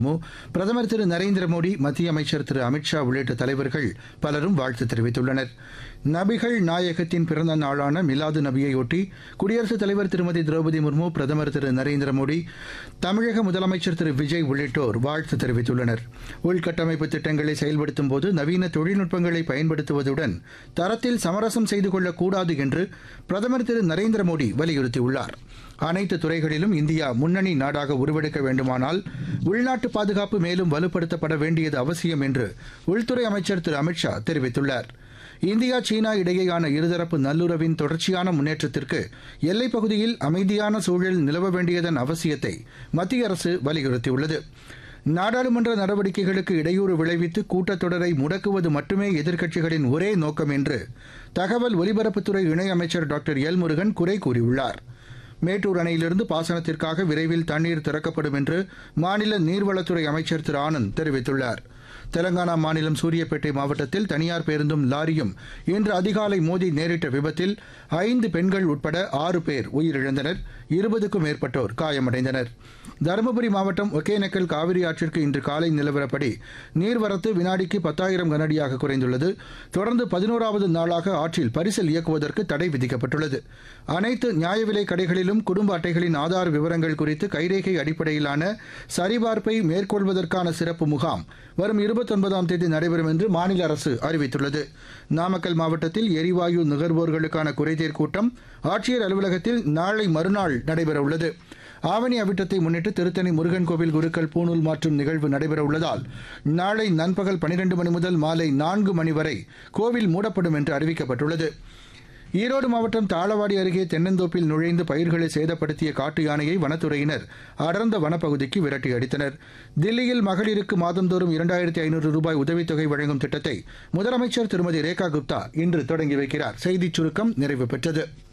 மு பிரதமர் திரு நரேந்திர மோடி மத்திய அமைச்சர் திரு அமித்ஷா உள்ளிட்ட தலைவர்கள் பலரும் வாழ்த்து தெரிவித்துள்ளனர் நபிகள் நாயகத்தின் பிறந்த நாளான மிலாது நபியையொட்டி குடியரசுத் தலைவர் திருமதி திரௌபதி முர்மு பிரதமர் திரு நரேந்திர மோடி தமிழக முதலமைச்சர் திரு விஜய் உள்ளிட்டோர் வாழ்த்து தெரிவித்துள்ளனர் உள்கட்டமைப்பு திட்டங்களை செயல்படுத்தும் போது நவீன தொழில்நுட்பங்களை பயன்படுத்துவதுடன் தரத்தில் சமரசம் செய்து கொள்ளக்கூடாது என்று பிரதமர் திரு நரேந்திர மோடி வலியுறுத்தியுள்ளார் அனைத்து துறைகளிலும் இந்தியா முன்னணி நாடாக உருவெடுக்க வேண்டுமானால் உள்நாட்டு பாதுகாப்பு மேலும் வலுப்படுத்தப்பட வேண்டியது அவசியம் என்று உள்துறை அமைச்சர் திரு அமித்ஷா தெரிவித்துள்ளார் இந்தியா சீனா இடையேயான இருதரப்பு நல்லுறவின் தொடர்ச்சியான முன்னேற்றத்திற்கு எல்லைப் பகுதியில் அமைதியான சூழல் நிலவ வேண்டியதன் அவசியத்தை மத்திய அரசு வலியுறுத்தியுள்ளது நாடாளுமன்ற நடவடிக்கைகளுக்கு இடையூறு விளைவித்து கூட்டத்தொடரை முடக்குவது மட்டுமே எதிர்க்கட்சிகளின் ஒரே நோக்கம் என்று தகவல் ஒலிபரப்புத்துறை இணையமைச்சர் டாக்டர் எல் முருகன் குறை கூறியுள்ளார் மேட்டூர் அணையிலிருந்து பாசனத்திற்காக விரைவில் தண்ணீர் திறக்கப்படும் என்று மாநில நீர்வளத்துறை அமைச்சர் திரு ஆனந்த் தெரிவித்துள்ளார் தெலங்கானா மாநிலம் சூரியப்பேட்டை மாவட்டத்தில் தனியார் பேருந்தும் லாரியும் இன்று அதிகாலை மோதி நேரிட்ட விபத்தில் ஐந்து பெண்கள் உட்பட ஆறு பேர் உயிரிழந்தனர் இருபதுக்கும் மேற்பட்டோர் காயமடைந்தனர் தருமபுரி மாவட்டம் ஒகேனக்கல் காவிரி ஆற்றிற்கு இன்று காலை நிலவரப்படி நீர்வரத்து வினாடிக்கு பத்தாயிரம் கனஅடியாக குறைந்துள்ளது தொடர்ந்து பதினோராவது நாளாக ஆற்றில் பரிசல் இயக்குவதற்கு தடை விதிக்கப்பட்டுள்ளது அனைத்து நியாய விலை கடைகளிலும் குடும்ப அட்டைகளின் ஆதார் விவரங்கள் குறித்து கைரேகை அடிப்படையிலான சரிபார்ப்பை மேற்கொள்வதற்கான சிறப்பு முகாம் வரும் இருபத்தொன்பதாம் தேதி நடைபெறும் என்று மாநில அரசு அறிவித்துள்ளது நாமக்கல் மாவட்டத்தில் எரிவாயு நுகர்வோர்களுக்கான குறைதீர் கூட்டம் ஆட்சியர் அலுவலகத்தில் நாளை மறுநாள் நடைபெறவுள்ளது ஆவணி அவிட்டத்தை முன்னிட்டு திருத்தணி முருகன் கோவில் குருக்கள் பூணூல் மாற்றும் நிகழ்வு நடைபெறவுள்ளதால் நாளை நண்பகல் பனிரெண்டு மணி முதல் மாலை நான்கு மணி வரை கோவில் மூடப்படும் என்று அறிவிக்கப்பட்டுள்ளது ஈரோடு மாவட்டம் தாளவாடி அருகே தென்னந்தோப்பில் நுழைந்து பயிர்களை சேதப்படுத்திய காட்டு யானையை வனத்துறையினர் அடர்ந்த வனப்பகுதிக்கு விரட்டி அடித்தனர் தில்லியில் மகளிருக்கு மாதந்தோறும் இரண்டாயிரத்தி ஐநூறு ரூபாய் உதவித்தொகை வழங்கும் திட்டத்தை முதலமைச்சர் திருமதி ரேகா குப்தா இன்று தொடங்கி வைக்கிறார் செய்திச் சுருக்கம் நிறைவு பெற்றது